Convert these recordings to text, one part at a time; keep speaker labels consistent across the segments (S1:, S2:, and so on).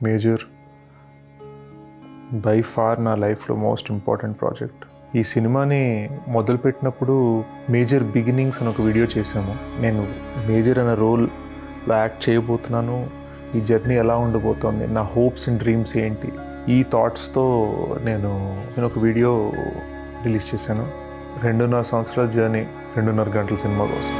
S1: major by far నా లైఫ్లో most important project ఈ సినిమాని మొదలుపెట్టినప్పుడు మేజర్ బిగినింగ్స్ అని ఒక వీడియో చేశాము నేను మేజర్ అనే రోల్లో యాక్ట్ చేయబోతున్నాను ఈ జర్నీ ఎలా ఉండబోతోంది నా హోప్స్ అండ్ డ్రీమ్స్ ఏంటి ఈ థాట్స్తో నేను నేను ఒక వీడియో రిలీజ్ చేశాను రెండున్నర సంవత్సరాల జర్నీ రెండున్నర గంటల సినిమా కోసం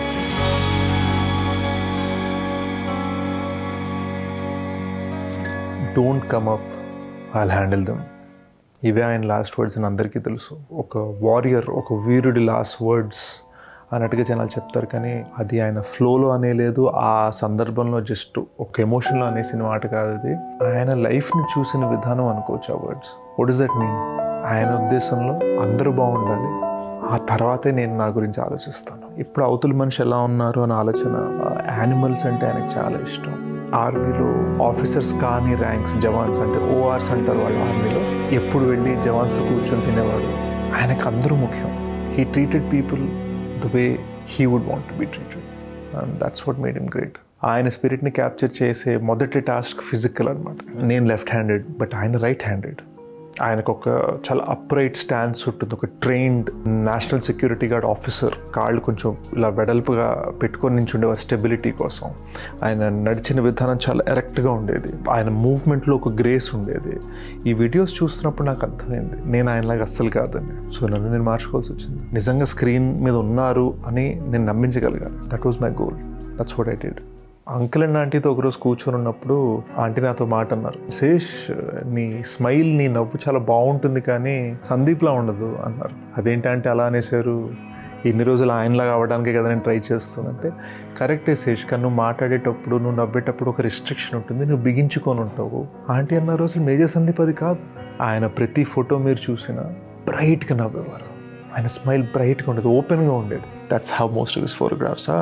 S1: don't come up I handle them ఇవే ఆయన లాస్ట్ వర్డ్స్ అని అందరికీ తెలుసు ఒక వారియర్ ఒక వీరుడి లాస్ట్ వర్డ్స్ అన్నట్టుగా జనాలు చెప్తారు కానీ అది ఆయన ఫ్లోలో అనేలేదు ఆ సందర్భంలో జస్ట్ ఒక ఎమోషన్లో అనేసిన మాట కాదు అది ఆయన లైఫ్ని చూసిన విధానం అనుకోవచ్చు ఆ words what is that mean ఆయన ఉద్దేశంలో అందరూ బాగుండాలి ఆ తర్వాతే నేను నా గురించి ఆలోచిస్తాను ఇప్పుడు అవతల మనిషి ఎలా ఉన్నారు అనే ఆలోచన యానిమల్స్ అంటే ఆయనకు చాలా ఇష్టం ఆర్మీలో ఆఫీసర్స్ కానీ ర్యాంక్స్ జవాన్స్ అంటే ఓఆర్స్ అంటారు వాళ్ళు ఆర్మీలో ఎప్పుడు వెళ్ళి జవాన్స్తో కూర్చొని తినేవాడు ఆయనకు అందరూ ముఖ్యం he treated people the way he would want to be treated and that's what made him great ఆయన స్పిరిట్ని క్యాప్చర్ చేసే మొదటి టాస్క్ ఫిజికల్ అనమాట నేను లెఫ్ట్ హ్యాండెడ్ బట్ ఆయన రైట్ హ్యాండెడ్ ఆయనకు ఒక చాలా అప్రైట్ స్టాన్స్ ఉంటుంది ఒక trained national security guard officer కాళ్ళు కొంచెం ఇలా వెడల్పుగా పెట్టుకొని నించుండేవారు స్టెబిలిటీ కోసం ఆయన నడిచిన విధానం చాలా ఎరెక్ట్గా ఉండేది ఆయన మూవ్మెంట్లో ఒక గ్రేస్ ఉండేది ఈ వీడియోస్ చూస్తున్నప్పుడు నాకు అర్థమైంది నేను ఆయనలాగా అస్సలు కాదని సో నన్ను నేను మార్చుకోవాల్సి వచ్చింది నిజంగా స్క్రీన్ మీద ఉన్నారు అని నేను నమ్మించగలిగాను that was my goal that's what I did uncle and ఆంటీతో ఒకరోజు కూర్చొని ఉన్నప్పుడు ఆంటీ నాతో మాట అన్నారు శేష్ నీ స్మైల్ నీ నవ్వు చాలా బాగుంటుంది కానీ సందీప్లా ఉండదు అన్నారు అదేంటంటే అలా అనేసారు ఎన్ని రోజులు ఆయనలాగా అవ్వడానికే కదా నేను ట్రై చేస్తుందంటే కరెక్టే శేష్ కానీ నువ్వు మాట్లాడేటప్పుడు నువ్వు నవ్వేటప్పుడు ఒక రిస్ట్రిక్షన్ ఉంటుంది నువ్వు బిగించుకొని ఉంటావు ఆంటీ అన్న రోజు మేజర్ సందీప్ అది కాదు ఆయన ప్రతి ఫోటో మీరు చూసినా బ్రైట్గా నవ్వేవారు ఆయన స్మైల్ బ్రైట్గా ఉండేది ఓపెన్గా ఉండేది that's how most of his ఫోటోగ్రాఫ్సా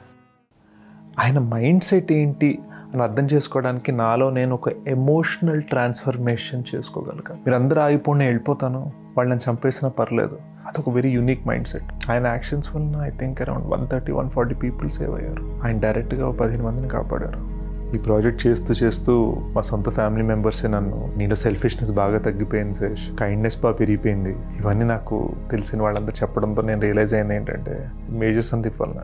S1: ఆయన మైండ్ సెట్ ఏంటి అని అర్థం చేసుకోవడానికి నాలో నేను ఒక ఎమోషనల్ ట్రాన్స్ఫర్మేషన్ చేసుకోగలిగాను మీరు అందరూ ఆగిపోయి నేను వెళ్ళిపోతాను వాళ్ళని చంపేసినా పర్లేదు అదొక వెరీ యూనిక్ మైండ్ సెట్ ఆయన యాక్షన్స్ వలన I think around one thirty one forty people save అయ్యారు ఆయన డైరెక్ట్గా పదిహేను మందిని కాపాడారు ఈ ప్రాజెక్ట్ చేస్తూ చేస్తూ మా సొంత ఫ్యామిలీ మెంబర్సే నన్ను నీలో సెల్ఫిష్నెస్ బాగా తగ్గిపోయింది శేష్ కైండ్నెస్ బాగా పెరిగిపోయింది ఇవన్నీ నాకు తెలిసిన వాళ్ళందరూ చెప్పడంతో నేను రియలైజ్ అయింది ఏంటంటే మేజర్ సందీప్ వలన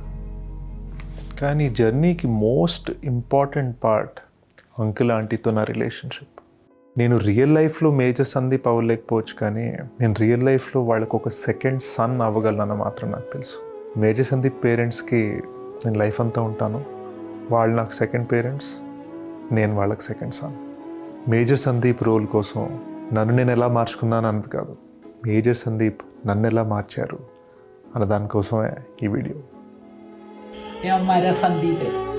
S1: కానీ జర్నీకి మోస్ట్ ఇంపార్టెంట్ పార్ట్ అంకుల్ ఆంటీతో నా రిలేషన్షిప్ నేను రియల్ లైఫ్లో మేజర్ సందీప్ అవ్వలేకపోవచ్చు కానీ నేను రియల్ లైఫ్లో వాళ్ళకు ఒక సెకండ్ సన్ అవ్వగలనని మాత్రం నాకు తెలుసు మేజర్ సందీప్ పేరెంట్స్కి నేను లైఫ్ అంతా ఉంటాను వాళ్ళు నాకు సెకండ్ పేరెంట్స్ నేను వాళ్ళకి second son major Sandeep role కోసం నన్ను నేను ఎలా మార్చుకున్నాను అన్నది కాదు మేజర్ సందీప్ నన్ను ఎలా మార్చారు అన్న దానికోసమే ఈ వీడియో
S2: ये हमारा संदीप है